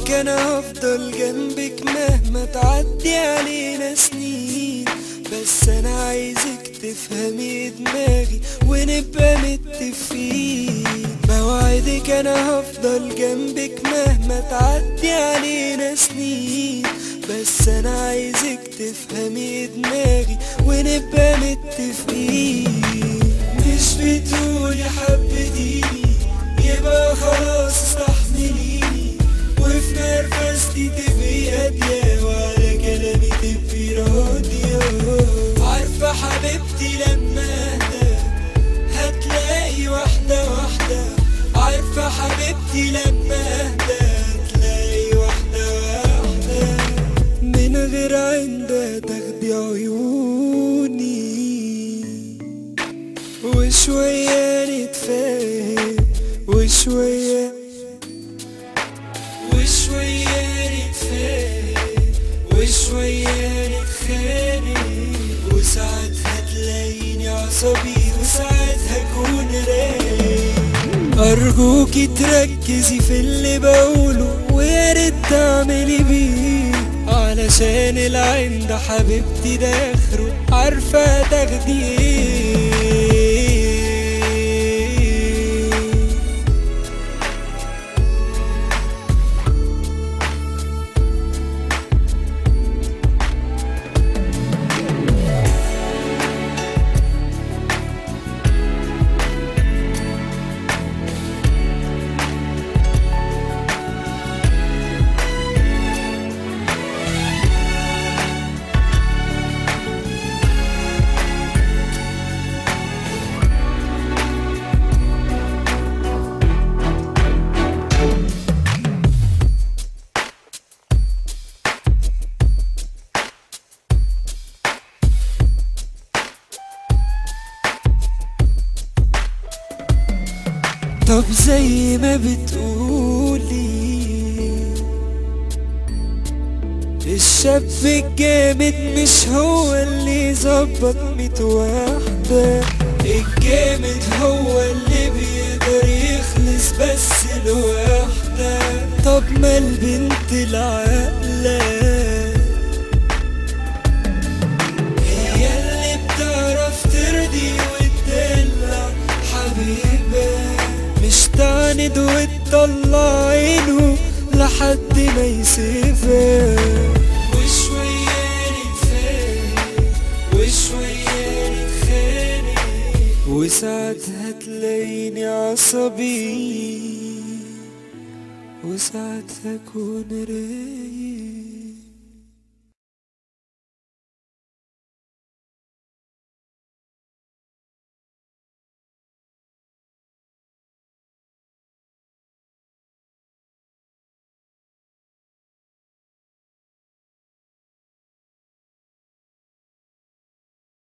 اوعدك انا هفضل جنبك مهما تعدي علينا سنين بس انا عايزك تفهمي دماغي ونبقى متفقين بوعدك انا هفضل جنبك مهما تعدي علينا سنين بس انا عايزك تفهمي دماغي ونبقى متفقين مش بتقولي حبتيني يبقى خلاص استحمليني وفي نرفزتي تبقي هادية وعلى كلامي تبقي راضية عارفة حبيبتي لما اهدى هتلاقي واحدة واحدة عارفة حبيبتي لما اهدى هتلاقي واحدة واحدة من غير عندها تاخدي عيوني وشوية نتفاهم وشوية وشوية نتفاهم وشوية نتخانق وساعتها تلاقيني عصبي وساعتها اكون رايق ارجوكي تركزي في اللي بقوله ويا ريت تعملي بيه علشان العين ده حبيبتي ده اخره عارفه تاخدي ايه طب زي ما بتقولي الشاب الجامد مش هو اللي ظبط ميت واحدة الجامد هو اللي بيقدر يخلص بس لوحدة طب ما البنت العاقلة هي اللي بتعرف ترضي وتدلع حبيبها مش تعند وتطلع عينه لحد ما يسيبها وشوية نتفاهم وشوية نتخانق وساعتها تلاقيني عصبي وساعتها اكون رايق